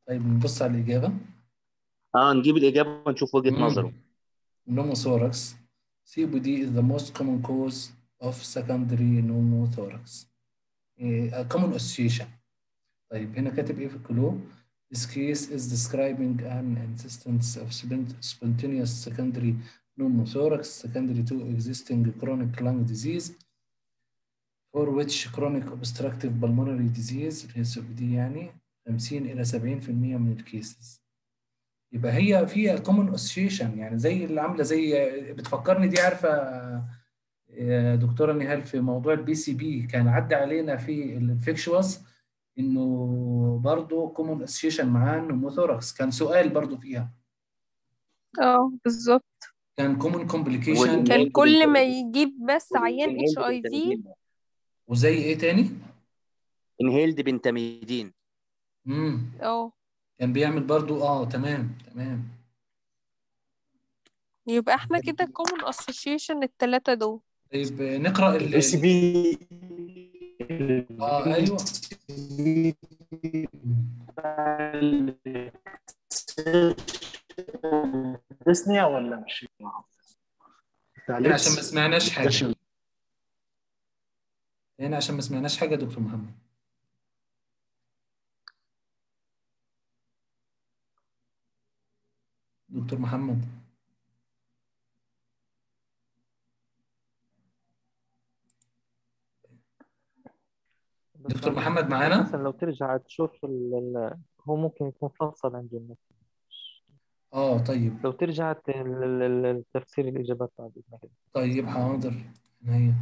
طيب نبص على الإجابة اه نجيب الاجابه ونشوف وجهه نظره pneumothorax COPD is the most common cause of secondary pneumothorax إيه، a common association طيب هنا كاتب ايه في الكلو This case is describing an instance of spont- spontaneous secondary pneumothorax secondary to existing chronic lung disease for which chronic obstructive pulmonary disease اللي هي COPD يعني 50 إلى 70% من الكيسز يبقى هي فيها common association يعني زي اللي عاملة زي بتفكرني دي عارفة يا دكتورة نهال في موضوع البي سي بي كان عدى علينا في الانفكشوس انه برضه common association معاه pneumothorax كان سؤال برضه فيها اه بالظبط كان common complication وال- كان والإنهيل كل ما بالتمديد. يجيب بس عيان اتش اي في بنتاميدين وزي ايه تاني؟ انهيلد بنتاميدين امم اه كان بيعمل برضه اه تمام تمام يبقى احنا كده common association التلاتة دول طيب نقرا ال الاي سي بي اه ايوه تسنية ولا مش هنا عشان ما سمعناش حاجه هنا عشان ما سمعناش حاجه يا دكتور محمد دكتور محمد دكتور محمد معانا مثلا لو ترجع تشوف ال... ال... هو ممكن يكون فصل عن جنة اه طيب لو ترجعت التفسير الإجابات بعد إذنك طيب حاضر هي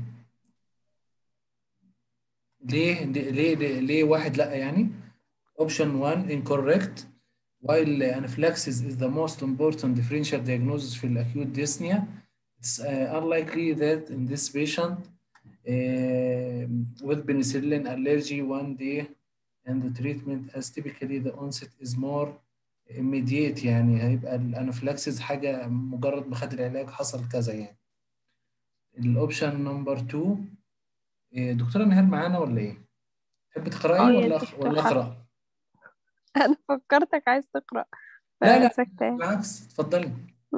ليه ليه ليه, ليه واحد لا يعني option 1 incorrect while anaphylaxis is the most important differential diagnosis في acute dyspnea it's uh, unlikely that in this patient uh, with penicillin allergy one day and the treatment as typically the onset is more immediate يعني هيبقى الانافلاكسيس حاجة مجرد ما خد العلاج حصل كذا يعني الاوبشن نمبر 2 دكتورة نهال معانا ولا ايه؟ تحب تقرأي اه يا ولا دكتور ولا حق. اقرأ؟ انا فكرتك عايز تقرأ لا لا فسكتة بالعكس اتفضلي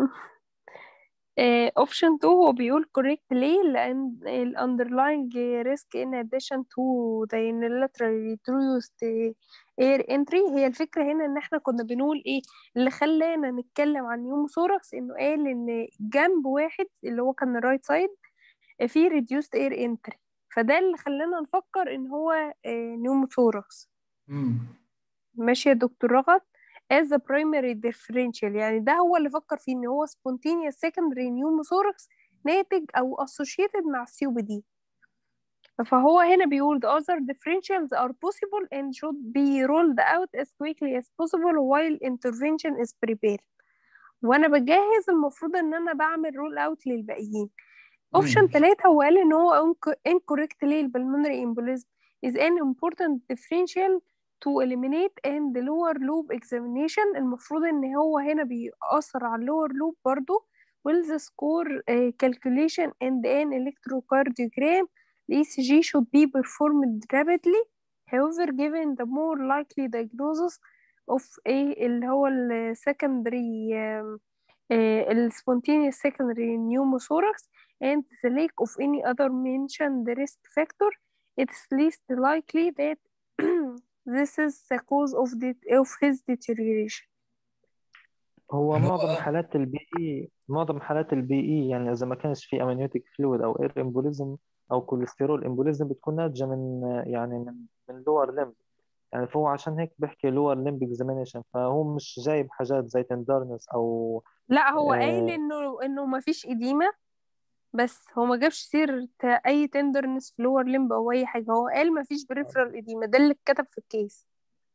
اوبشن 2 هو بيقول correct ليه لان ال underlying risk in addition to the unilateral reduced air entry هي الفكرة هنا ان احنا كنا بنقول ايه اللي خلانا نتكلم عن نيوموثوركس انه قال ان جنب واحد اللي هو كان الرايت سايد فيه reduced air entry فده اللي خلانا نفكر ان هو نيوموثوركس امم ماشي يا دكتور رغد as the primary differential يعني ده هو اللي فكر فيه ان هو spontaneous secondary pneumothorax ناتج او associated مع السي بي دي فهو هنا بيقول the other differentials are possible and should be rolled out as quickly as possible while intervention is prepared وانا بجهز المفروض ان انا بعمل رول اوت للباقيين اوبشن ثلاثة هو قال ان هو incorrect ليه البلمونري embolism is an important differential to eliminate and lower loop examination المفروض ان هو هنا بيأثر على lower loop برضو will the score uh, calculation and an electrocardiogram the ECG should be performed rapidly however given the more likely diagnosis of a اللي هو ال secondary um, uh, ال spontaneous secondary pneumothorax and the lack of any other mentioned risk factor it's least likely that this is the cause of, the, of his deterioration هو يعني هو- معظم حالات البي اي معظم حالات البي اي يعني اذا ما كانش في امنيوتيك فلويد او اير امبوليزم او كوليسترول امبوليزم بتكون ناتجه من يعني من من لور لمب يعني فهو عشان هيك بحكي لور لمب اكزامينيشن فهو مش جايب حاجات زي تندرنس او لا هو قايل آه. انه انه ما فيش اديمه بس هو ما جابش سيرة اي تندرنس في لور لمب او اي حاجه هو قال ما فيش بريفرال اديمه ده اللي اتكتب في الكيس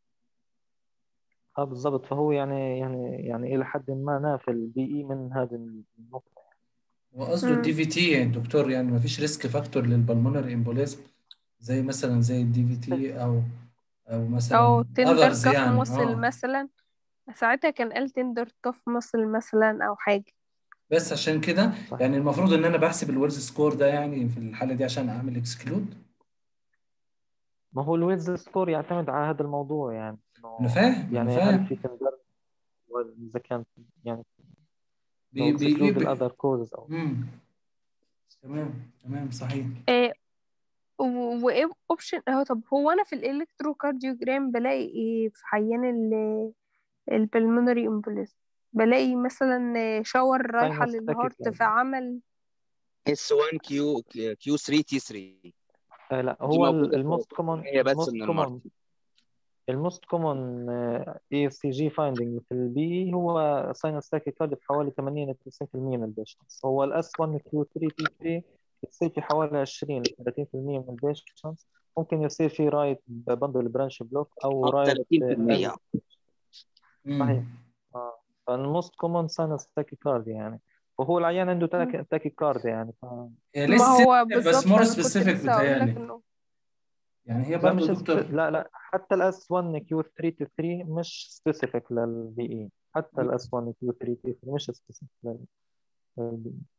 اه بالضبط فهو يعني يعني يعني الى حد ما نافي البي اي من هذه النقطه وقصده مم. الدي في تي يعني دكتور يعني ما فيش ريسك فاكتور للبلمونري امبوليزم زي مثلا زي الدي في تي او او مثلا او تندر others كاف يعني ماسل اه مثلا ساعتها كان قال تندر كاف ماسل مثلا او حاجه بس عشان كده صح. يعني المفروض ان انا بحسب الويلز سكور ده يعني في الحاله دي عشان اعمل اكسكلود ما هو الويلز سكور يعتمد على هذا الموضوع يعني إنه انا فاهم انا يعني هل فاهم في تندرج ولا إذا كان يعني بي لو بي exclude بي الأذر كوزز أو مم. تمام تمام صحيح آه وايه اوبشن اهو طب هو انا في الالكتروكارديوجرام بلاقي ايه في عيان ال البلمونري امبوليزم بلاقي مثلا شاور رايحة sinus للهارت tachycardia فعمل اس 1 كيو كيو 3 تي 3 آه لا دي هو موجوده في الموست كومون هي بس الموست من كومون الماركت الموست كومون اي سي جي فايندينج في البي هو ساينس تاكيكارديا في حوالي 80 ل 90% من البيشنتس هو الاس 1 كيو 3 تي 3 يصير في حوالي 20 ل 30% من البيشنتس ممكن يصير في رايت بندل برانش بلوك او اه رايت 30% مم. صحيح اه فالموست كومون ساينس تاكيكارديا يعني وهو العيان عنده تاكي تاكيكارديا يعني ف... هي ما لسه هو بس بالظبط مور انا كنت سبيسيفيك لسه هقول لك بتهيألي انه يعني هي لا برضو مش دكتور سبي... لا لا حتى الاس 1 كيو 3 تي 3 مش سبيسيفيك للبي اي حتى الاس 1 كيو 3 تي 3 مش سبيسيفيك للبي اي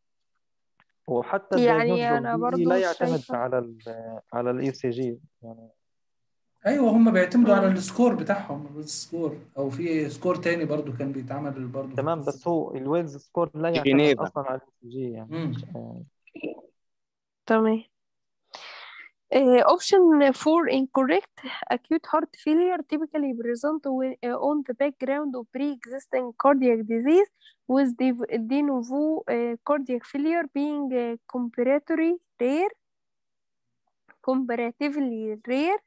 وحتى يعني الدايجنوز انا بي اي برضو لا مش يعتمد شايفة على ال على الاي سي جي يعني ايوه هم بيعتمدوا على مم. السكور بتاعهم السكور او في سكور تاني برضو كان بيتعمل برضو في تمام القصه بس هو الويلز سكور لا يعتمد جنيفا اصلا على الاي سي جي يعني امم مش آه، تمام Uh, option four incorrect. Acute heart failure typically present when, uh, on the background of pre-existing cardiac disease, with de, de novo uh, cardiac failure being uh, comparatively rare, comparatively rare.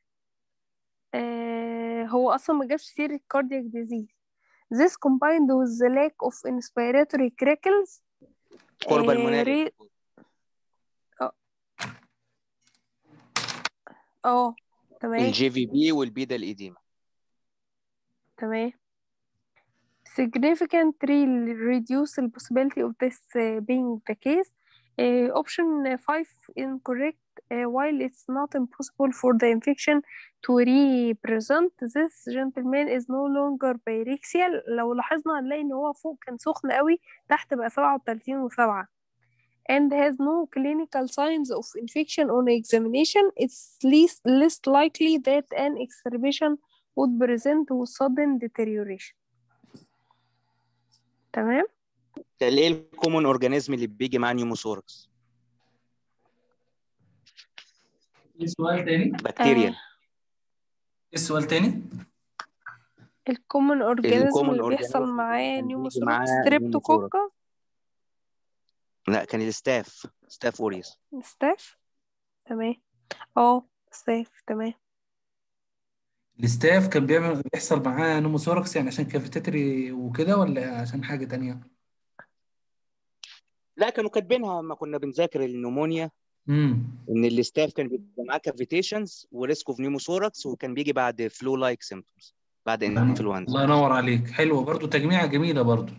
Uh, هو أصلا ما جابش سيرة cardiac disease. This combined with the lack of inspiratory crackles, كور uh, بالموناري re- اه تمام الجي في بي والبيدا الإديمة تمام significantly reduce the possibility of this uh, being the case. Uh, option 5 incorrect. Uh, while it's not impossible for the infection to re-present, this gentleman is no longer pyrexial. لو لاحظنا هنلاقي إن هو فوق كان سخن قوي تحت بقى 37 و7 and has no clinical signs of infection on examination. It's least less likely that an exacerbation would present with sudden deterioration. تمام ده ايه الكومون اورجانيزم اللي بيجي مع نيوموثوركس ايه سؤال تاني؟ بكتيريا آه. ايه السؤال تاني؟ الكومن اورجانيزم الكومون اللي بيحصل اورجانيزم معاه اللي كان بيجي نيوموثوركس معاه نيوموثوركس ستريبتوكوكا لا كان الستاف ستاف اوريوس ستاف تمام اه ستاف تمام الستاف كان بيعمل بيحصل معاه نوموثوركس يعني عشان كافيتاتري وكده ولا عشان حاجة تانية؟ لا كانوا كاتبينها لما كنا بنذاكر النمونيا امم ان الستاف كان بيبقى معاه كافيتيشنز وريسك اوف نيوموثوركس وكان بيجي بعد فلو لايك سيمبتومز بعد انفلونزا الله ينور عليك حلوة برضو تجميعة جميلة برضو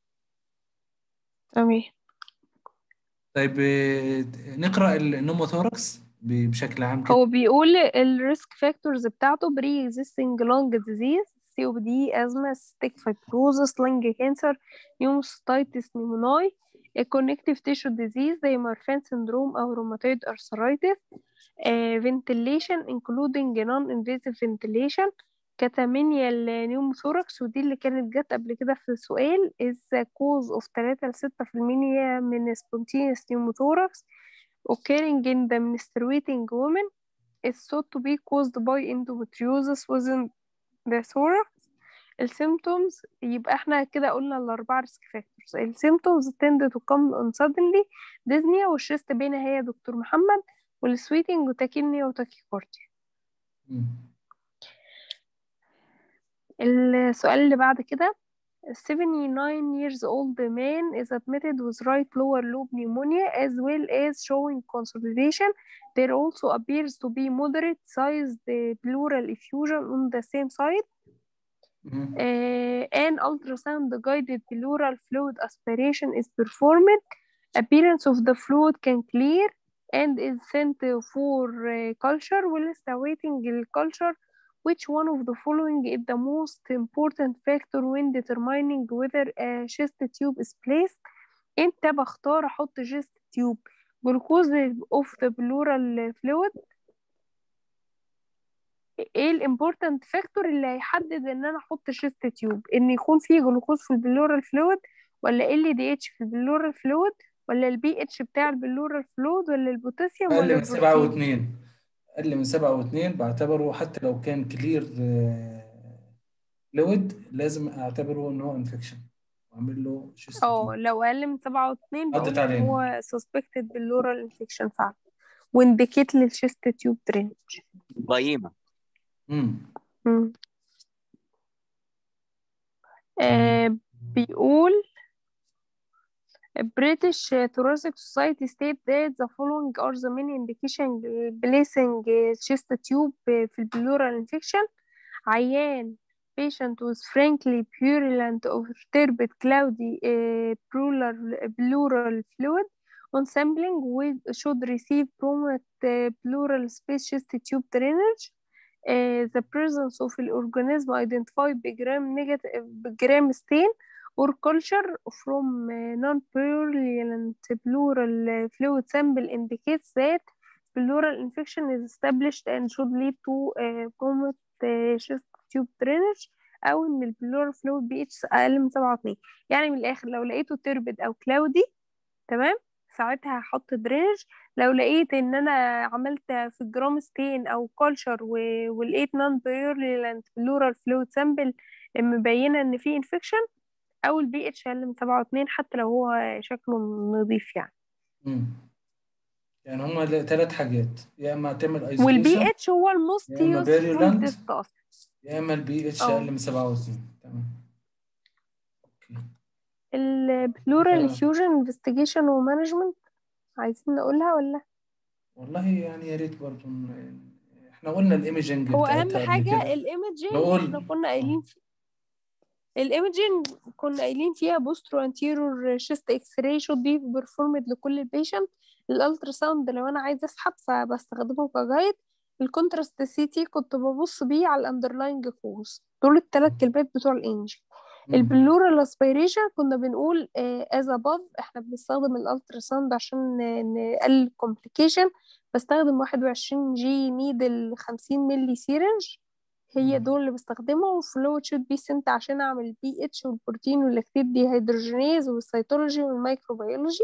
تمام طيب آه، نقرأ النوموثوركس ب- بشكل عام كده هو بيقول الريسك فاكتورز بتاعته بري اكزيستنج لونج ديزيز سي او بي دي ازمه ستيك فايبروزس لنج كانسر نيوموسيتايتس نيموناي كونكتيف تيشو ديزيز زي مارفان سندروم او روماتويد ارثرايتس فنتيليشن انكلودنج نون انفيزيف فنتيليشن كاتامينيا النيوموثوركس ودي اللي كانت جت قبل كده في السؤال is cause of 3 ل 6% من spontaneous pneumothorax occurring in the menstruating women is thought to be caused by endometriosis within the thorax السيمتومز يبقى احنا كده قلنا الأربعة risk factors السيمتومز tend to come on suddenly dyspnea والشيست بين هي يا دكتور محمد والسويتنج وتاكيمنيا وتاكيكارديا مم. السؤال اللي بعد كده 79 years old man is admitted with right lower lobe pneumonia as well as showing consolidation. There also appears to be moderate sized pleural effusion on the same side. مم. Uh, an ultrasound guided pleural fluid aspiration is performed. Appearance of the fluid can clear and is sent for uh, culture whilst awaiting the culture. Which one of the following is the most important factor when determining whether a chest tube is placed? انت بختار احط chest tube glucose of the pleural fluid ايه الامبورتنت فاكتور اللي هيحدد ان انا احط شيست تيوب ان يكون فيه جلوكوز في البلورال فلويد ولا ال دي اتش في البلورال فلويد ولا البي اتش بتاع البلورال فلويد ولا البوتاسيوم اقل ولا من سبعة البروتين واتنين اقل من سبعة واتنين بعتبره حتى لو كان كلير فلويد لازم اعتبره ان هو انفكشن واعمل له شيست اه تيوب لو اقل من سبعة واتنين عدت بقول ان علينا هو suspected باللورال انفكشن فعلا وانديكيت للشيست تيوب درينج قيمة امم مم. آه بيقول British Thoracic Society state that the following are the main indication placing chest tube في البلورال infection عيان patient with frankly purulent or turbid cloudy uh, pleural, pleural fluid on sampling we should receive prominent uh, pleural space chest tube drainage uh, the presence of the organism identified بgram negative gram stain or culture from uh, non-purulent pleural fluid sample indicates that pleural infection is established and should lead to uh, prominent uh, chest tube drainage او ان البلورال فلويد بي اتش اقل من 7.2 يعني من الاخر لو لقيته تربد او كلاودي تمام ساعتها هحط درينج لو لقيت ان انا عملت في الجرام ستين او كولشر ولقيت نون بيورلنت بلورال فلويد سامبل مبينه ان في انفكشن او البي اتش اقل من 7.2 حتى لو هو شكله نظيف يعني امم يعني هما ثلاث حاجات يا اما تعمل والبي ايزوليشن اتش هو الموست يا اما يوسفول فيريولانت تيست اصلا يا اما البي اتش اه اقل من سبعة واتنين تمام اوكي البلورال كده فيوجن انفستيجيشن ومانجمنت عايزين نقولها ولا والله يعني يا ريت برضه ن- احنا قلنا الايميجنج هو اهم بتاعتها قبل حاجه كده الايمجينج نقول احنا كنا اه قايلين في الايمجينج كنا قايلين فيها بوسترو انتيرور شيست اكس راي شود بي بيرفورمد لكل البيشنت الالترا ساوند لو انا عايزه اسحب فبستخدمه كجايد الكونتراست سي تي كنت ببص بيه على الاندرلاينج كوز دول الثلاث كلمات بتوع الانجي امم البلورال اسبيريشن كنا بنقول از اباف احنا بنستخدم الالترا ساوند عشان ن- نقلل الكومبليكيشن بستخدم 21 جي نيدل 50 ملي سيرنج هي دول اللي بستخدمهم وفلويد شوت بي سنت عشان اعمل البي اتش والبروتين واللاكتيت دي هيدروجينيز والسيتولوجي والميكروبيولوجي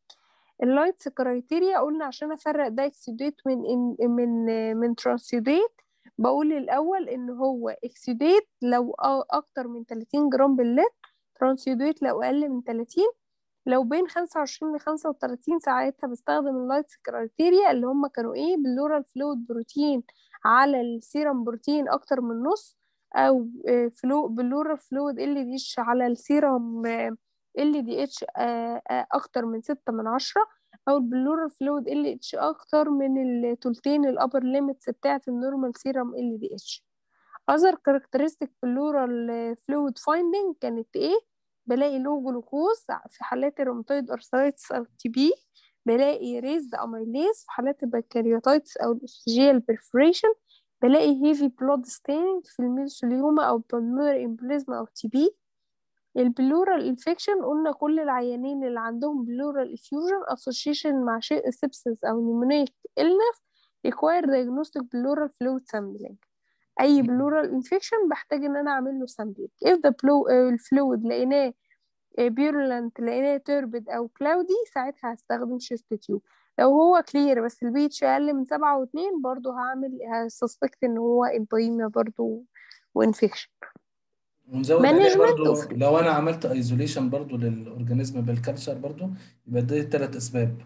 اللايتس كرايتيريا قلنا عشان افرق ده اكسيديت من إن- من من ترانسيديت بقول الاول ان هو اكسيديت لو أ- اكتر من 30 جرام باللتر ترانسيديت لو اقل من 30 لو بين 25 ل 35 ساعتها بستخدم اللايتس كرايتيريا اللي هم كانوا ايه باللورال فلويد بروتين على السيرم بروتين اكتر من نص او آه، فلو باللورال فلويد ال دي اتش على السيرم ال دي اتش اكتر من 6 من عشرة او البلورال فلويد ال اتش اكتر من التلتين الابر ليميتس بتاعه النورمال سيرم ال دي اتش other characteristic pleural fluid finding كانت ايه بلاقي لو جلوكوز في حالات الروماتويد ارثرايتس او تي بي بلاقي ريزد اميليز في حالات البكاريوتايتس او الاسوجيال برفوريشن بلاقي هيفي بلود ستيننج في الميزوليوما او بالمير امبليزم او تي بي البلورال انفكشن قلنا كل العيانين اللي عندهم بلورال افيوجن اسوشيشن مع شيء سيبسس او نيمونيك illness require diagnostic pleural fluid sampling اي بلورال انفكشن بحتاج ان انا اعمل له سامبلينج if the blue- آه، الفلويد لقيناه بيرولنت لقيناه تربد او كلاودي ساعتها هستخدم شيست تيوب لو هو كلير بس البيتش اقل من سبعة واتنين برضو هعمل هسسبكت ان هو امبايما برضو وانفكشن ونزود عليه مانجمنت برضو اوف لو انا عملت ايزوليشن برضو للاورجانيزم بالكالتشر برضو يبقى ده ثلاث اسباب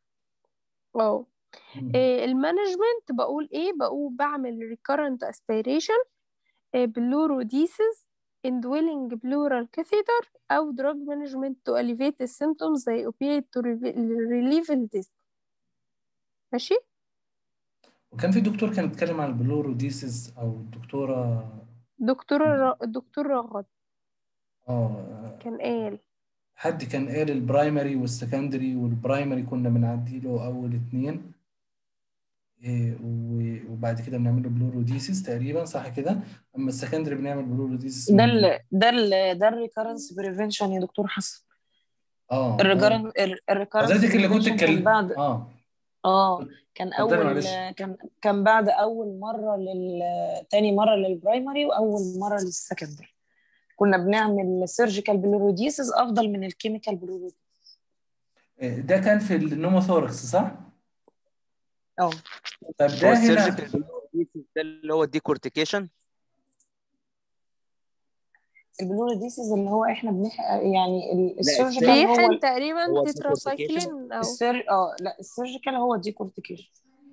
اه مم. إيه المانجمنت بقول ايه بقول بعمل recurrent aspiration إيه باللوروديسيس indwelling pleural catheter او drug management to alleviate the symptoms زي opiate to relieve the dyspnea ماشي وكان في دكتور كان بيتكلم عن البلوروديسيس او الدكتوره دكتور الر- الدكتور رغد اه كان قال حد كان قال البرايمري والسكندري والبرايمري كنا بنعدي له اول اتنين إيه و- وبعد كده بنعمل له بلوروديسيس تقريبا صح كده اما السكندري بنعمل بلوروديسيس ده من ال ده ال ده الريكارنس بريفنشن يا دكتور حسن اه اه الريكارنس الريكارنس حضرتك اللي كنت بريفنشن كان اتكلم بعد اه اه كان اتفضلي اول معلش. كان كان بعد اول مره لل تاني مره للبرايمري واول مره للسكندري كنا بنعمل سيرجيكال بلوروديسيس افضل من الكيميكال بلوروديسيس آه، ده كان في النوموثوركس صح؟ اه طب هو ده هنا السيرجيكال ده اللي هو الديكورتيكيشن البلوروديسيس اللي هو احنا بنح يعني ال- لا، السيرجيكال هو بيحن ال- تقريبا هو تتراسايكلين او السير اه لا السيرجيكال هو ديكورتيكيشن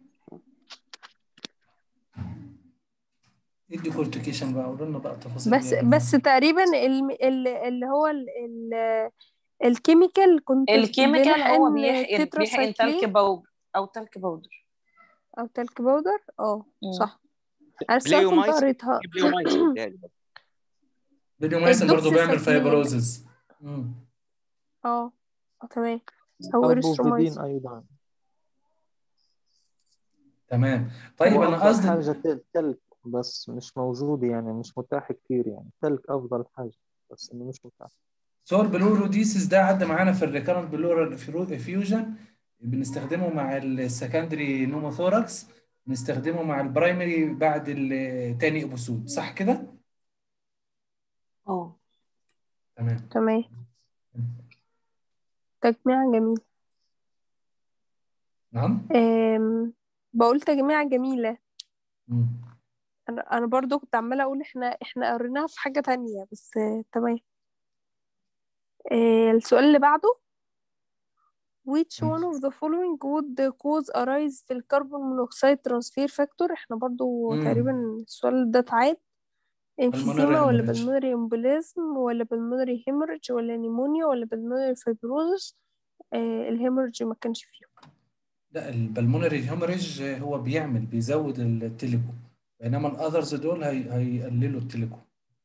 ايه الديكورتيكيشن بقى قولوا لنا بقى تفاصيل بس دي. بس تقريبا الم- ال- اللي هو ال- ال- الكيميكال كنت الكيميكال هو بنحقن بيحقن بيحقن تتراسايكلين تلك باودر او تلك باودر او تلك باودر اه مم. صح انا الصراحة كنت بليومايسين قريتها في بليومايسين بيتهيألي. فيديومايسين برضه بيعمل الدوكسيسايكلين. فايبروزز مم. اه اه تمام او اريثرومايسين البوفيدين ايضا تمام طيب هو انا أفضل قصدي حاجة تل- تلك بس مش موجود يعني مش متاح كتير يعني تلك أفضل حاجة بس إنه مش متاح سور بلوروديسيس ده عدى معانا في الريكارنت بلورال افيوجن بنستخدمه مع السكندري نوموثوركس بنستخدمه مع البرايمري بعد التاني ابوسود صح كده؟ اه تمام تمام تجميع جميل نعم أم... بقول تجميع جميلة مم. انا انا برضو كنت عمالة اقول احنا احنا قريناها في حاجة تانية بس آه، تمام آه، السؤال اللي بعده which one of the following would cause a rise في الكربون مونوكسيد ترانسفير فاكتور احنا برضو مم. تقريبا السؤال ده اتعاد انفيزيما ولا hemorrhage. بالمونري امبوليزم ولا بالمونري هيموريج ولا نيمونيا ولا بالمونري فايبروزس آه الهيموريج ما كانش فيهم لا البلمونري هيموريج هو بيعمل بيزود التليكو بينما الاذرز دول هي هيقللوا التليكو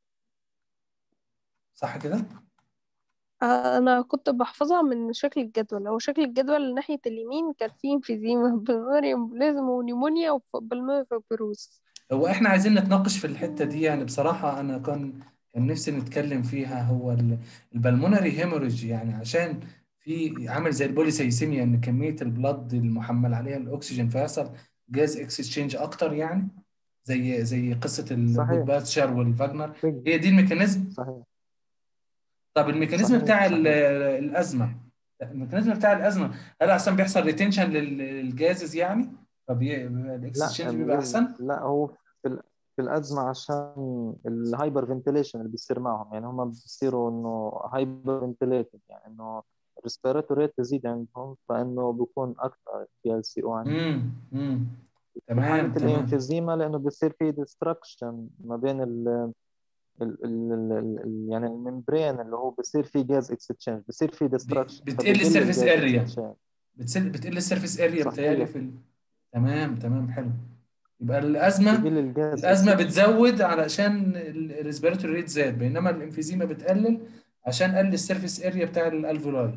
صح كده؟ آه انا كنت بحفظها من شكل الجدول هو شكل الجدول ناحية اليمين كان فيه انفيزيما بالمونري امبوليزم ونيمونيا وبالمونري فايبروزس هو احنا عايزين نتناقش في الحتة دي يعني بصراحة انا كان كان نفسي نتكلم فيها هو ال- البلمونري هيموريج يعني عشان في عامل زي البوليسيسيميا ان كمية البلد المحمل عليها الاكسجين فيحصل جاز اكسشينج اكتر يعني زي زي قصة صحيح. الباتشر والفاجنر هي دي الميكانيزم صحيح طب الميكانيزم صحيح، بتاع صحيح. ال- الازمه الميكانيزم بتاع الازمه هل عشان بيحصل ريتنشن للجازز يعني فالاكسشينج بيبقى احسن لا هو في ال- في الأزمة عشان الهايبر فنتيليشن اللي بيصير معهم يعني هم بيصيروا إنه هايبر فنتيليتد يعني إنه الريسبيراتوري ريت تزيد عندهم فإنه بيكون أكثر بي ال سي أو عندهم امم امم في تمام حالة تمام الانفيزيما لأنه بيصير في ديستركشن ما بين ال ال ال ال ال يعني الممبرين اللي هو بيصير فيه جاز اكستشينج بيصير فيه ديستركشن بتقل السيرفيس اريا بتسل بتقل السيرفيس اريا صحيح. بتهيألي في ال... تمام تمام حلو يبقى الازمه بيقل الجاز الازمه بتزود علشان الريسبيراتوري ريت زاد بينما الانفيزيما بتقلل عشان قل السيرفيس اريا بتاع الالفولاي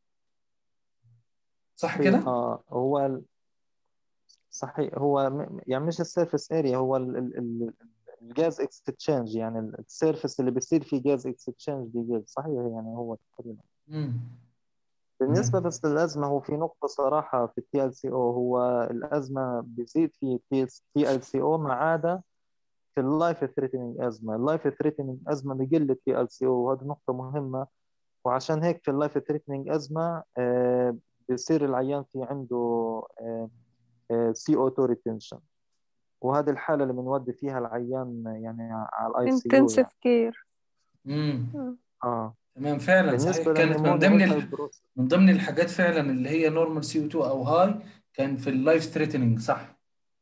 صح كده؟ اه هو ال- صحيح هو م- يعني مش السيرفيس اريا هو ال- ال- ال- الجاز اكستشينج يعني ال- السيرفيس اللي بيصير فيه جاز اكستشينج بيقل صحيح يعني هو تقريبا امم بالنسبة بس للأزمة هو في نقطة صراحة في التي ال سي او هو الأزمة بيزيد في تي ال سي او ما عدا في اللايف ثريتنينج أزمة اللايف ثريتنينج أزمة بيقل التي ال سي او وهذه نقطة مهمة وعشان هيك في اللايف ثريتنينج أزمة آه، بيصير العيان في عنده سي او 2 ريتنشن وهذه الحالة اللي بنودي فيها العيان يعني على الاي سي يو intensive care امم اه تمام فعلا صحيح بالنسبة كانت من للنمونيا ضمن ال... والفايبروس من ضمن الحاجات فعلا اللي هي نورمال سي او 2 او هاي كان في اللايف ثريتنينج صح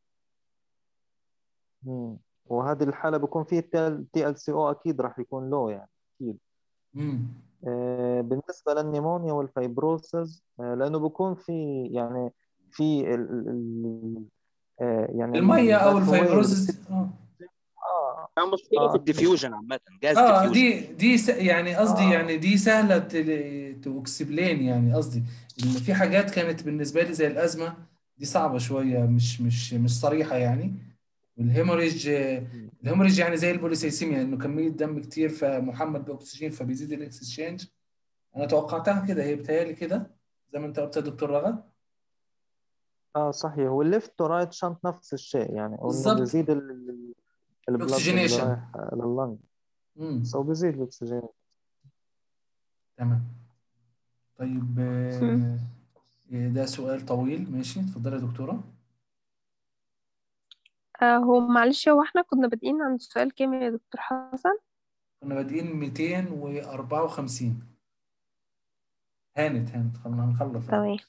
مم. وهذه الحالة بيكون فيه تي ال سي او أكيد راح يكون لو يعني أكيد امم آه، بالنسبة للنيمونيا والفايبروسز آه، لأنه بيكون في يعني في ال ال ال آه، يعني الميه او الباثوي الفايبروزز اه اه مشكله آه. في الديفيوجن عامه جاز اه ديفيوجن دي دي س... يعني قصدي آه. يعني دي سهله تكسبلين يعني قصدي ان في حاجات كانت بالنسبه لي زي الازمه دي صعبه شويه مش مش مش صريحه يعني والهيموريج الهيموريج يعني زي البوليسيسيميا انه كميه دم كتير فمحمل باكسجين فبيزيد الاكسشينج انا توقعتها كده هي بتهيألي كده زي ما انت قلت يا دكتور رغد اه صحيح والليفت ورايت شنط نفس الشيء يعني انه بالضبط. بيزيد ال- ال- البلد اللي الأكسجينيشن. رايح لللنج مم. بس هو بيزيد الاكسجين تمام طيب آه، مم. آه، ده سؤال طويل ماشي اتفضلي يا دكتورة آه هو معلش هو احنا كنا بادئين عند سؤال كام يا دكتور حسن كنا بادئين 254 هانت هانت خلينا هنخلص تمام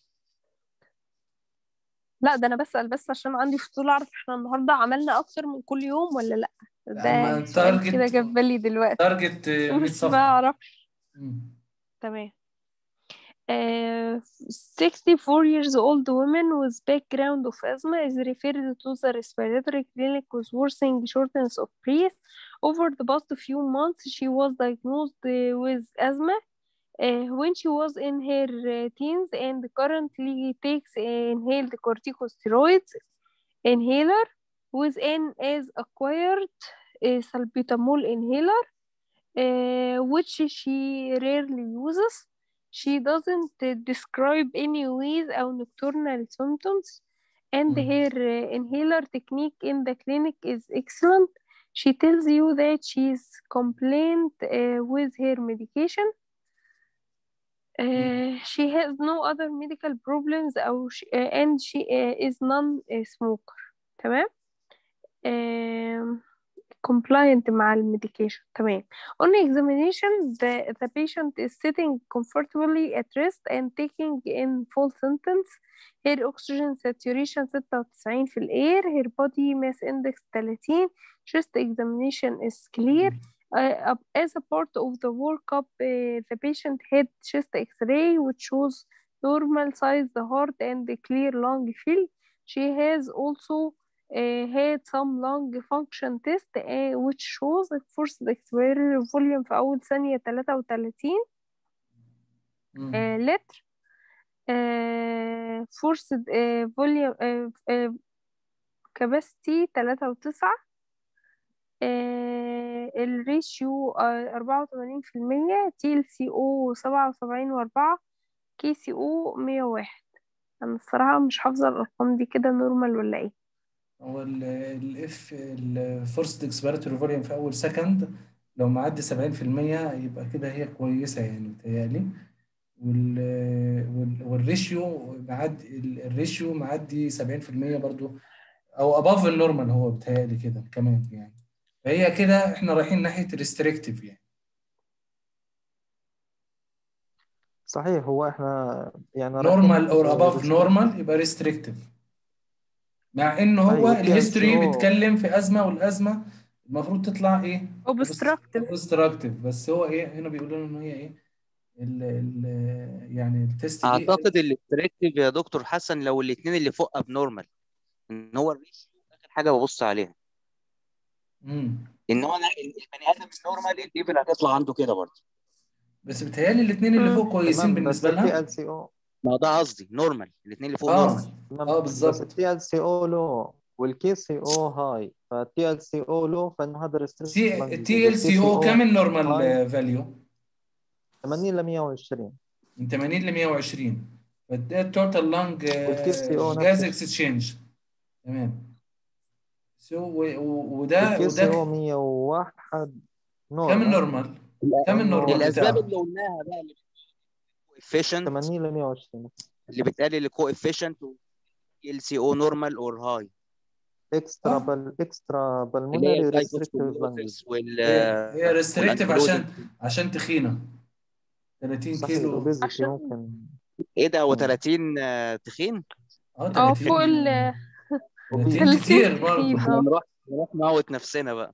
لا ده انا بسأل بس عشان عندي فضول اعرف احنا النهارده عملنا اكتر من كل يوم ولا لا أما ده سؤال target- كده جه في بالي دلوقتي تارجت آه، 100 بس صفحة بعرف مم. تمام Uh, 64 years old woman with background of asthma is referred to the respiratory clinic with worsening shortness of breath. Over the past few months, she was diagnosed uh, with asthma uh, when she was in her uh, teens and currently takes inhaled corticosteroids inhaler with an as acquired uh, salbutamol inhaler, uh, which she rarely uses. She doesn't uh, describe any wheeze or nocturnal symptoms, and Mm. her uh, inhaler technique in the clinic is excellent. She tells you that she's compliant uh, with her medication. Uh, she has no other medical problems أو ش- uh, and she uh, is non-smoker تمام um, compliant مع الميديكيشن تمام on examination the, the patient is sitting comfortably at rest and taking in full sentence her oxygen saturation 96 في الاير her body mass index 30 chest examination is clear uh, uh, as a part of the workup uh, the patient had chest x-ray which shows normal size the heart and the clear lung field she has also uh, had some lung function test uh, which shows a forced expiratory volume في أول ثانية 33 مم. uh, لتر uh, forced uh, volume uh, uh, capacity 3 وتسعة uh, الريشيو أربعة وتمانين في المية تي ال سي او سبعة وسبعين وأربعة كي سي او مية واحد أنا الصراحة مش حافظة الأرقام دي كده نورمال ولا ايه هو الاف الفورست اكسبيراتوري فوليوم في اول سكند لو معدي 70% يبقى كده هي كويسه يعني بتهيألي وال وال- والريشيو معدي الريشيو معدي 70% برضو او اباف النورمال هو بتهيألي كده كمان يعني فهي كده احنا رايحين ناحيه ريستريكتيف يعني صحيح هو احنا يعني رايحين نورمال اور اباف restrict- نورمال يبقى ريستريكتيف مع ان هو أيوة، الهيستوري TLCO. بيتكلم في ازمه والازمه المفروض تطلع ايه obstructive obstructive بس هو ايه هنا بيقول لنا ان هي ايه ال ال يعني التست دي اعتقد الاستريكتيف يا دكتور حسن لو الاثنين اللي فوق ابنورمال ان هو الريشيو اخر حاجه ببص عليها مم. ان هو أنا- البني ادم النورمال الليفل هتطلع عنده كده برضه بس بيتهيألي الاثنين اللي مم. فوق كويسين تمام بس بالنسبه التي لها ال سي او ما ده قصدي نورمال الاثنين اللي فوق اه نورمال تمام اه بس بالظبط التي ال سي او لو والكي سي او هاي فالتي ال سي او لو فانه هذا ريستريكتيف تي تي ال سي او كام النورمال فاليو 80 ل 120 من 80 ل 120 فده التوتال لانج والكي سي او جاز نفسه. اكسشينج تمام سو وده الكي سي او وده 101 كام نورمال النورمال كام النورمال الاسباب بتاعه اللي قلناها بقى اللي coefficient 80 ل 120 اللي بتقلل الكوفيشنت ال سي او نورمال اور هاي اكسترا آه. بل اكسترا اللي هي بالمونري ريستريكتيف لانجوج الجايكوسكوبيوتكس وال هي هي ريستريكتيف والأنكلوزن. عشان عشان تخينه 30 صحيح كيلو الاوبيزيتي عشان- ممكن ايه ده هو مم. 30 آه، تخين اه اه 30 فوق ال 30 30 كتير برضه تخين. احنا آه. نروح نروح نموت نفسنا بقى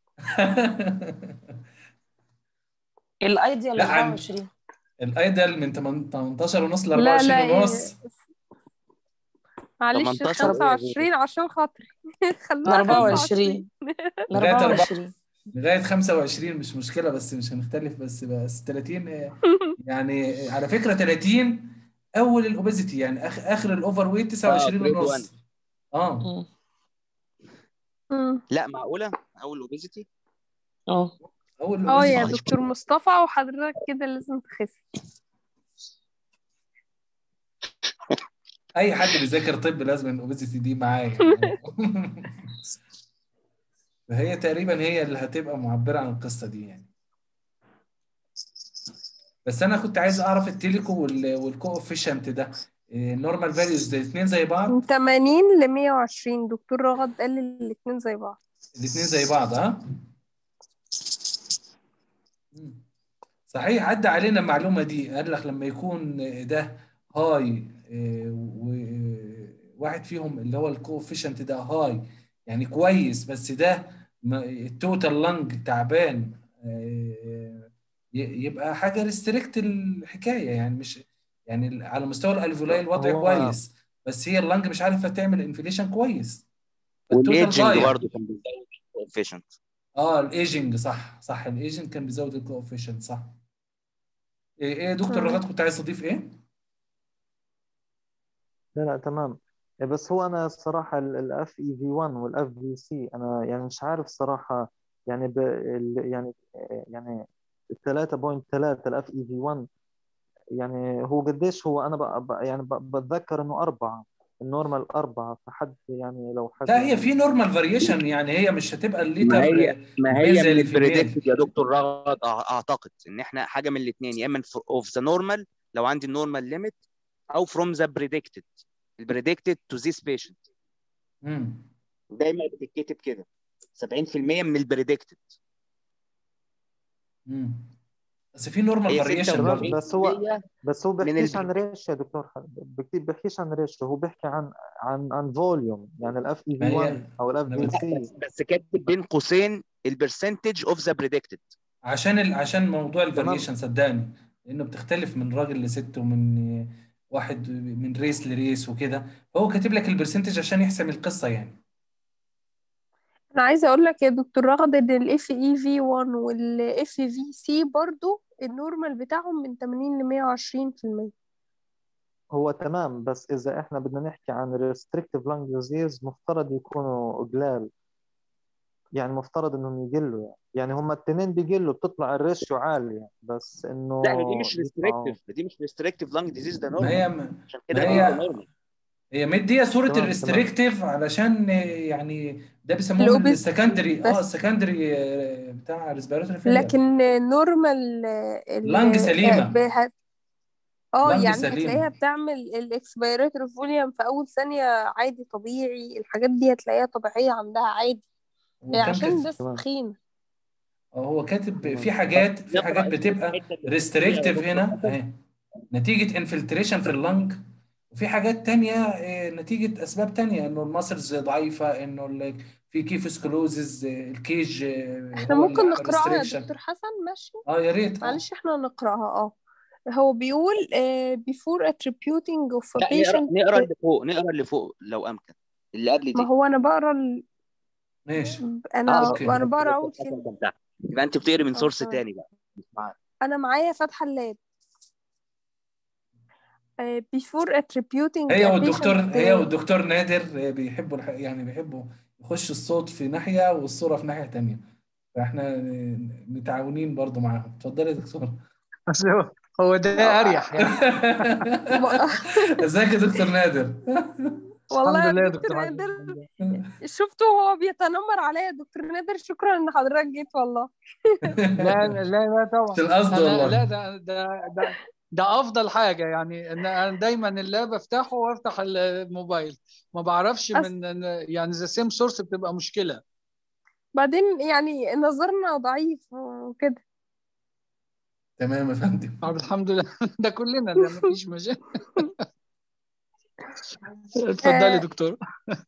الايديال لا، عن- 24 الايدل من 18 ونص ل لا 24 لا ونص معلش 18 25 عشان خاطري خلوها 24 لغاية 24 لغايه 25 مش مشكله بس مش هنختلف بس بس 30 آه، يعني على فكره 30 اول الاوبيزيتي يعني اخر اخر الاوفر ويت 29 grade ونص اه مم. مم. لا معقوله اول اوبيزيتي اه اول اه يا الاوبيزيتي دكتور مصطفى وحضرتك كده لازم تخس اي حد بيذاكر طب لازم الاوبيزيتي دي معاه يعني فهي تقريبا هي اللي هتبقى معبرة عن القصة دي يعني بس انا كنت عايز اعرف التيليكو والكوفيشنت ده النورمال فاليوز الاثنين زي بعض من 80 ل 120 دكتور رغد قال لي الاتنين زي بعض الاثنين زي بعض ها مم. صحيح عدى علينا المعلومة دي قال لك لما يكون ده هاي وواحد فيهم اللي هو الكوفيشنت ده هاي يعني كويس بس ده التوتال لانج تعبان آه، ي- يبقى حاجة ريستريكت الحكاية يعني مش يعني على مستوى الالفيولاي الوضع هو- كويس بس هي اللانج مش عارفة تعمل انفليشن كويس التوتال والايدجنج ضايع برضه كان بيزود الكوفيشنت اه الايجنج صح صح الايجنج كان بيزود الكوفيشنت صح ايه ايه يا دكتور مم. رغد كنت عايز تضيف ايه؟ لا لا تمام بس هو انا الصراحه الاف اي في 1 والاف في سي انا يعني مش عارف الصراحه يعني ب ال- يعني يعني 3.3 الاف اي في 1 يعني هو قديش هو انا بق بق- يعني ب- بتذكر انه اربعه النورمال اربعه فحد يعني لو حد لا هي يعني في نورمال فاريشن يعني هي مش هتبقى ما الليتر هي ما الميل هي زي من اللي في الميل البريدكتد يا دكتور رغد أع- اعتقد ان احنا حاجه من الاثنين يا اما اوف ذا نورمال لو عندي النورمال ليميت او فروم ذا بريدكتد البريدكتد تو ذيس بيشنت مم. دايما بتتكتب كده 70% من البريدكتد مم. بس في نورمال هي فاريشن برضه 46% بس هو بس هو من بيحكيش عن البريدكتد ريش يا دكتور بكتير بيحكيش عن ريش هو بيحكي عن عن عن فوليوم يعني الاف اي ما في هي 1 او الاف انا في بت... سي بس بس كاتب بين قوسين البرسنتج اوف ذا بريدكتد عشان ال... عشان موضوع تمام الفاريشن صدقني لانه بتختلف من راجل لست ومن واحد من ريس لريس وكده فهو كاتب لك البرسنتج عشان يحسم القصة يعني انا عايزه اقول لك يا دكتور رغد ان الاف اي في 1 والاف في سي برضو النورمال بتاعهم من 80 ل 120% هو تمام بس إذا إحنا بدنا نحكي عن restrictive lung disease مفترض يكونوا قلال يعني مفترض إنهم يقلوا يعني يعني هم التنين بيقلوا بتطلع الريشيو عالية بس إنه لا هي دي مش يطلعوا ريستريكتيف دي مش ريستريكتيف لانج ديزيز ده ما هي نورمال عشان ما كده هي هو نورمال هي مديه صورة تمام تمام الريستريكتيف علشان يعني ده بيسموهم الاوبيستي السكندري اه بس السكندري بتاع ريسبيراتوري فيلير لكن نورمال لانج سليمة اه لانج يعني هتلاقيها سليمة بتعمل الاكسبيراتوري فوليوم في اول ثانية عادي طبيعي الحاجات دي هتلاقيها طبيعية عندها عادي هو كان عشان كاتب بس تمام تخين اه هو كاتب تمام في حاجات في نقرا حاجات بتبقى الحته اللي فوقيها يا ريستريكتيف دكتور هنا حسن اهي نتيجة انفلتريشن في اللنج وفي حاجات تانية آه، نتيجة أسباب تانية إنه الماسلز ضعيفة إنه ال- في كيفوسكلوزز الكيج آه، احنا هو اللي ممكن عمل نقرأها يا ريستريكشن دكتور حسن ماشي اه يا ريت اه معلش احنا نقرأها اه هو بيقول uh, before attributing of a لا نقرا patient نقرا اللي فوق نقرا اللي فوق لو امكن اللي قبل ما دي هو انا بقرا ال... ماشي اه انا اوكي انا بقرا دكتور اول حسن كلمة كان تحت يبقى انت بتقري من اه سورس تمام تاني بقى مش معاك انا معايا فاتحة اللاب uh, before attributing هي a والدكتور patient هي uh, والدكتور نادر آه، بيحبوا الح- يعني بيحبوا يخش الصوت في ناحية والصورة في ناحية تانية فاحنا آه، متعاونين برضو معاهم اتفضل يا دكتور بس هو هو ده اريح يعني ما- ازيك يا دكتور نادر والله الحمد يا لله يا دكتور دكتور حسن نادر الحمد لله شفته وهو بيتنمر عليا يا دكتور نادر شكرا ان حضرتك جيت والله لا لا لا طبعا مش القصد انا لا والله ده ده ده ده افضل حاجه يعني ان انا دايما اللاب افتحه وافتح الموبايل ما بعرفش أس... من يعني ذا سيم سورس بتبقى مشكله بعدين يعني نظرنا ضعيف وكده تمام يا فندم طب الحمد لله ده كلنا ده ما فيش مشاكل اتفضلي آه دكتور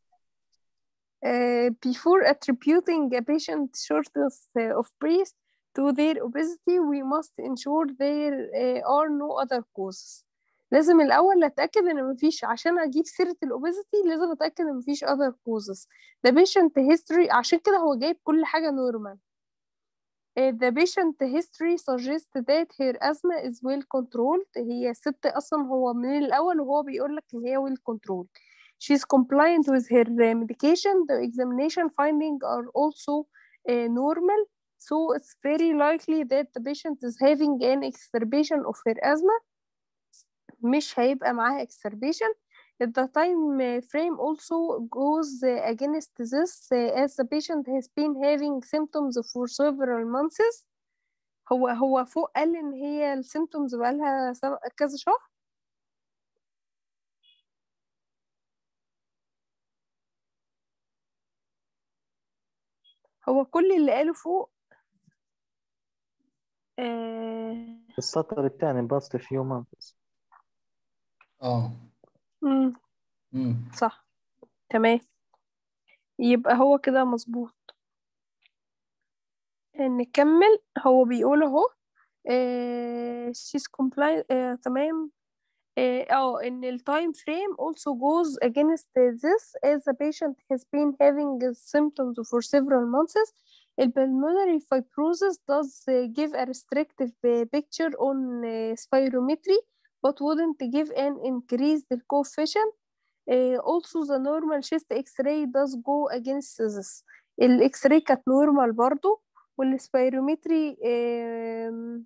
uh, before attributing a patient shortness uh, of breath to their obesity we must ensure there uh, are no other causes لازم الأول أتأكد إن مفيش عشان أجيب سيرة الأوبيزيتي لازم أتأكد إن مفيش other causes the patient history عشان كده هو جايب كل حاجة normal Uh, the patient history suggests that her asthma is well controlled هي ست أصلا هو من الأول وهو بيقول لك إن هي well controlled she's compliant with her uh, medication the examination findings are also uh, normal so it's very likely that the patient is having an exacerbation of her asthma مش هيبقى معاها exacerbation The time frame also goes against this as the patient has been having symptoms for several months هو هو فوق قال إن هي السيمتومز بقالها سب- كذا شهر هو كل اللي قاله فوق آه... السطر الثاني past few months اه مم. امم صح تمام يبقى هو كده مظبوط نكمل هو بيقول اهو آه she's compliant آه تمام اه آه، ان ال time frame also goes against this as the patient has been having symptoms for several months ال pulmonary fibrosis does uh, give a restrictive uh, picture on uh, spirometry but wouldn't give an increased coefficient Uh, also the normal chest x-ray does go against this ال x-ray كانت normal برضو والسبيرومتري آم،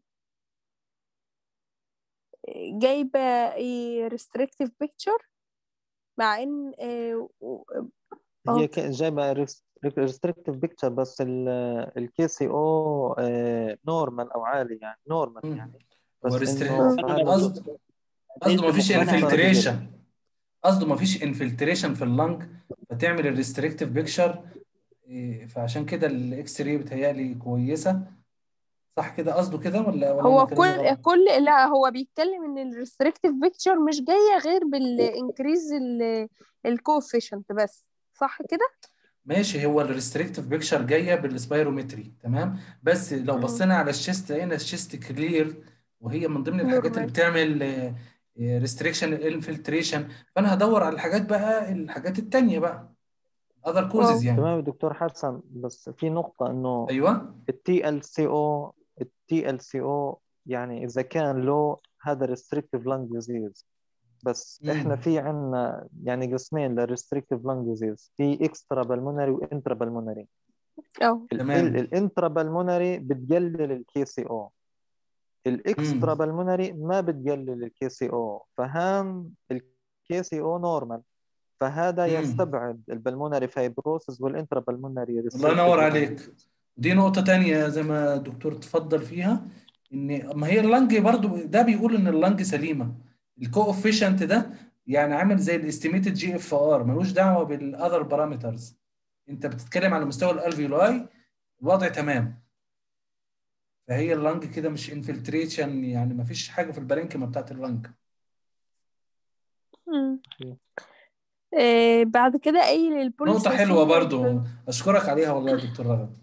جايبة إيه restrictive picture مع ان آه، و- هي اه ك- جايبة restrictive picture بس الكي سي او نورمال او عالي يعني نورمال مم. يعني هو بس ريستري انه انا هذا برضه قصده قصده ما فيش مقتنع مقتنع انفلتريشن قصده ما فيش انفلتريشن في اللنج فتعمل الريستريكتيف بيكشر فعشان كده الاكس راي بتهيألي كويسه صح كده قصده كده ولا ولا هو انا كلامي كل غلط كل لا هو بيتكلم ان ال restrictive picture مش جاية غير بالانكريز الكوفيشنت بس صح كده؟ ماشي هو الريستريكتيف بيكشر جايه بالسبيرومتري تمام بس لو مم. بصينا على الشيست لقينا الشيست كلير وهي من ضمن الحاجات اللي نورمال بتعمل ريستريكشن الانفلتريشن فانا هدور على الحاجات بقى الحاجات التانية بقى اذر كوزز واو يعني تمام يا دكتور حسن بس في نقطة انه ايوه التي ال سي او التي ال سي او يعني اذا كان لو هذا ريستريكتيف لانج ديزيز بس احنا امم في عندنا يعني قسمين للريستريكتيف لانج ديزيز في اكسترا بالمونري وانترا بالمونري اه تمام الانترا بالمونري بتقلل الكي سي او الاكسترا امم بالمونري ما بتقلل الكي سي او فهان الكي سي او نورمال فهذا امم يستبعد البلمونري فايبروسس والانترا بالمونري الله ريستريكتيف ينور لانج عليك ديزيز دي نقطة تانية زي ما الدكتور تفضل فيها ان ما هي اللنج برضو ده بيقول ان اللنج سليمة الكوفيشنت ده يعني عامل زي الاستيميتد جي اف ار ملوش دعوة بالاذر بارامترز انت بتتكلم على مستوى الالفيولاي الوضع تمام فهي اللنج كده مش انفلتريشن يعني ما فيش حاجة في البارينكيما بتاعت اللنج مم. آه بعد كده قايل نقطة حلوة البوليسايثيميا برضو والبل... اشكرك عليها والله يا دكتور رغد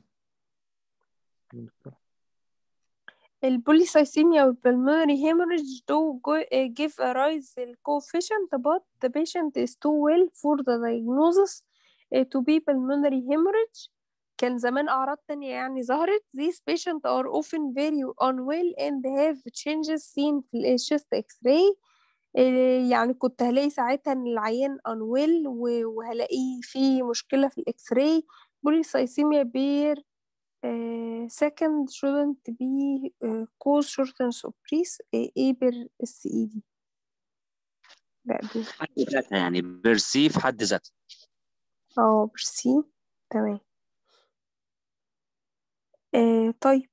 البوليسايثيميا والبلمونري hemorrhage do go, uh, give a rise in coefficient but the patient is too well for the diagnosis uh, to be pulmonary hemorrhage كان زمان أعراض تانية يعني ظهرت these patients are often very unwell and have changes seen في ال chest x-ray آه، يعني كنت هلاقي ساعتها ان العيان unwell و- وهلاقيه في مشكلة في الاكس راي polycythemia bear آه، second shouldn't be آه، cause shortness of breath آه، ايه بر اس اي دي لا دي حد ذاتها يعني بيرسيف حد ذاتها اه برسي تمام آه طيب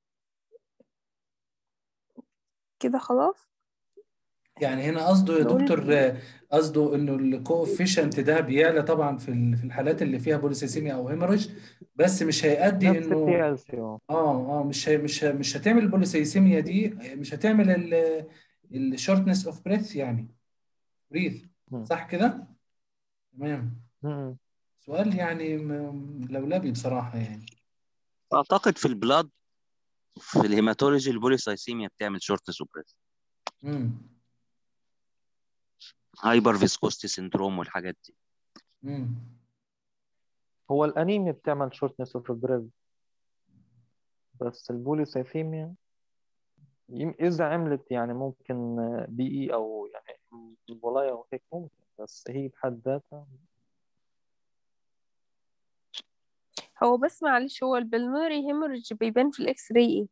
كده خلاص يعني هنا قصده يا نقول دكتور آه، قصده انه الكوفيشنت ده بيعلى طبعا في ال- في الحالات اللي فيها بوليسيسيميا او هيموريج بس مش هيؤدي نفس انه التي ال سي او اه اه مش هي مش ه- مش هتعمل البوليسيسيميا دي مش هتعمل الشورتنس اوف بريث يعني بريث صح كده؟ تمام سؤال يعني م- لولبي بصراحة يعني اعتقد في البلاد في الهيماتولوجي البوليسايسيميا بتعمل شورت سوبريس امم هايبر فيسكوستي سندروم والحاجات دي امم هو الانيميا بتعمل شورتنس اوف بريد بس البوليسايثيميا يم- اذا عملت يعني ممكن بي اي او يعني ولاية وهيك ممكن بس هي بحد ذاتها هو بس معلش هو البلمونري hemorrhage بيبان في الاكس راي ايه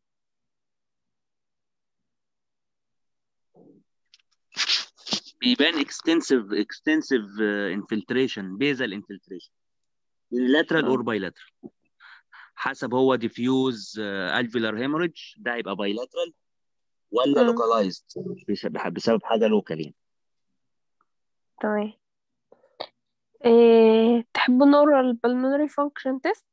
بيبان اكستنسيف اكستنسيف انفلتريشن بيزل انفلتريشن unilateral اور bilateral حسب هو diffuse الفيلر هيموريدج ده هيبقى bilateral ولا مم. localized بسبب حاجه لوكال يعني تمام إيه تحبوا نقرا البلمونري فانكشن تيست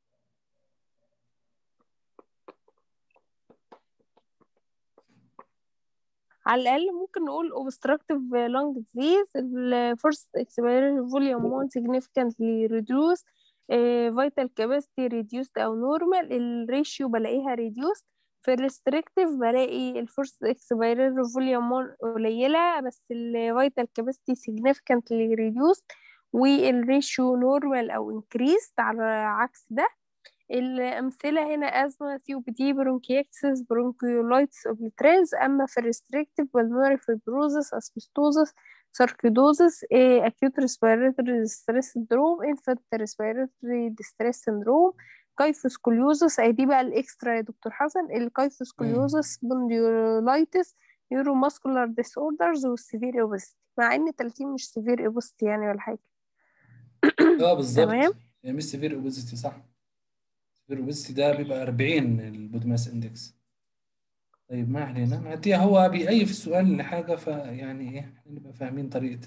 على الأقل ممكن نقول obstructive lung disease ال first expiratory volume 1 significantly reduced إيه vital capacity reduced أو normal الريشيو بلاقيها reduced في الريستريكتيف بلاقي الفورس expiratory volume 1 قليلة بس ال vital capacity significantly reduced والريشيو نورمال أو increased على عكس ده الأمثلة هنا أزمة سي او بي دي برونكيكسس برونكيولايتس اوبليترينز أما في الريستريكتيف بالمونري فيبروزس أسبستوزس ساركيدوزس أكيوت ريسبيراتوري ديستريس سندروم انفانت ريسبيراتوري ديستريس سندروم كايفوسكوليوزس أي دي بقى الإكسترا يا دكتور حسن الكايفوسكوليوزس بونديولايتس نيورو ماسكولار ديس اوردرز والسيفير اوبستي مع ان 30 مش سيفير اوبستي يعني ولا حاجه اه بالظبط تمام. يعني مش سيفير اوبيزيتي صح سيفير اوبيزيتي ده بيبقى 40 البودي ماس اندكس طيب ما علينا نعطيها هو بيأيف السؤال لحاجة فيعني ايه نبقى فاهمين طريقة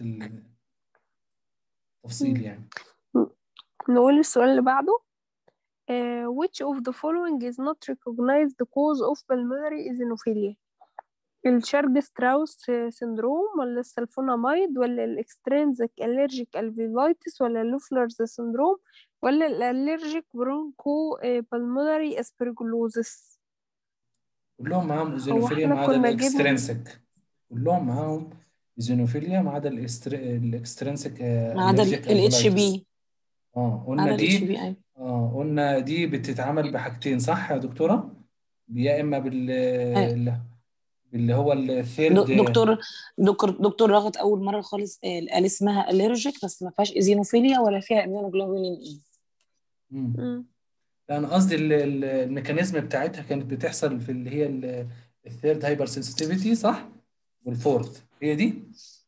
التفصيل يعني نقول السؤال اللي بعده uh, which of the following is not recognized cause of pulmonary eosinophilia الشارج ستراوس سندروم ولا السلفونامايد ولا الاكسترينزك allergic alveolitis ولا اللوفلرز سندروم ولا الالرجيك برونكو بالمونري اسبرجلوزس كلهم معاهم ايزينوفيليا احنا ما عدا كنا جبنا- الاكسترينسك كلهم معاهم ايزينوفيليا ما عدا الاستر- الاكسترينسك ما عدا allergic ال اتش alveolitis. بي اه عدا قلنا ال اتش دي بي ايوه اه قلنا دي بتتعمل بحاجتين صح يا دكتورة؟ يا اما بال أيوة. اللي هو الثيرد دك- دكتور دكتور دكتور رغد اول مره خالص قال قال اسمها الرجيك بس ما فيهاش ايزينوفيليا ولا فيها اميونوجلوبولين اي مم. لا انا قصدي ال- ال- الميكانيزم بتاعتها كانت بتحصل في اللي هي الثيرد هايبر سنسيتيفيتي صح؟ والفورث هي دي؟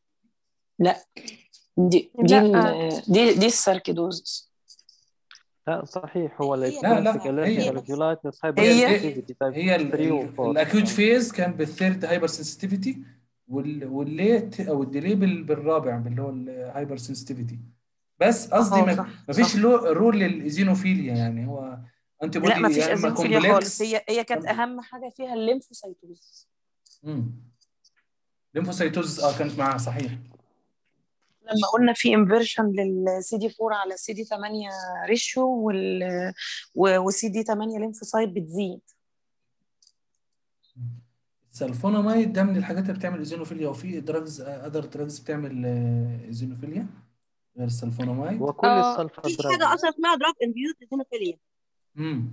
دي دي لا. ال- دي دي الساركيدوزس لا صحيح هو لا، الاكسترنسك هي- الرجيك الفيولايتس هايبر هي- سنسيتيفيتي تايب هي 3 و 4 الاكيوت فيز كان بالثيرد هايبر سنسيتيفيتي والليت او الديلي بال- بالرابع اللي هو الهايبر سنسيتيفيتي بس قصدي اه ما صح ما فيش صح. له رول للايزينوفيليا يعني هو انتي لا ما بودي فيش يا اما ايزينوفيليا خالص كومبلكس هي هي كانت اهم حاجه فيها الليمفوسايتوزس ليمفوسايتوز اه كانت معاها صحيح لما قلنا في انفيرشن للسي دي 4 على سي دي 8 ريشيو وال وسي دي 8 ليمفوسايت بتزيد السلفونامايد ده من الحاجات اللي بتعمل ايزينوفيليا وفي دراجز اذر دراجز بتعمل آه، ايزينوفيليا غير السلفونامايد وكل آه، السلفا في دراج حاجه اصلا اسمها دراج انديوز ايزينوفيليا امم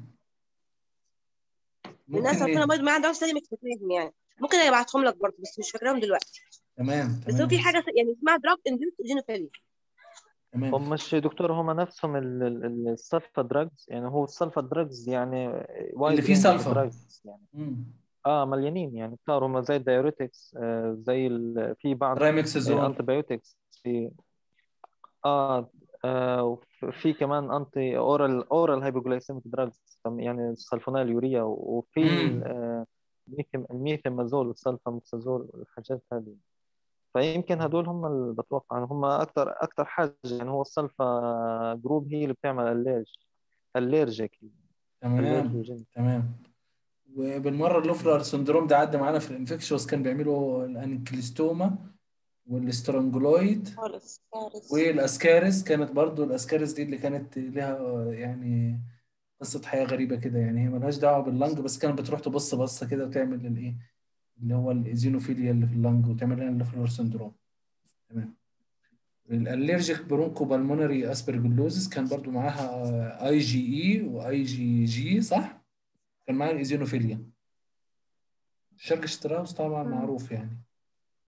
الناس ممكن عارفين إيه؟ ما عندها ثاني ميكانيزم يعني ممكن ابعتهم لك برضه بس مش فاكراهم دلوقتي تمام بس هو تمام في حاجه س- يعني اسمها دراج انديوز ايزينوفيليا تمام هم مش دكتور هم نفسهم ال- ال- ال- السلفا دراجز يعني هو السلفا دراجز يعني اللي فيه سلفا. يعني امم اه مليانين يعني كتار هم زي الدايوريتكس آه زي ال... في بعض رايمكسازون انتبيوتكس في اه, آه وف- في كمان انتي اورال اورال هايبوجلايسيميك دراجز يعني السلفونال يوريا وفي مم. آه الميثم- الميثامازول والسلفاموكسازول والحاجات هذه فيمكن هدول هم اللي بتوقع ان هم اكثر اكثر حاجه يعني هو السلفا جروب هي اللي بتعمل الليرج الليرجيك تمام الليرجيوجين تمام وبالمره اللوفلر سندروم ده عدى معانا في الانفكشوس كان بيعملوا الانكليستوما والسترانجلويد خالص خالص والاسكارس كانت برضو الاسكارس دي اللي كانت لها يعني قصه حياه غريبه كده يعني هي ملهاش دعوه باللنج بس كانت بتروح تبص بصه كده وتعمل الايه اللي هو الايزينوفيليا اللي في اللنج وتعمل لنا اللوفلر سندروم تمام الالرجيك برونكو بالمونري اسبرجلوزس كان برضو معاها اي جي اي واي جي جي صح كان معاها الايزينوفيليا شرق شتراوس طبعا مم. معروف يعني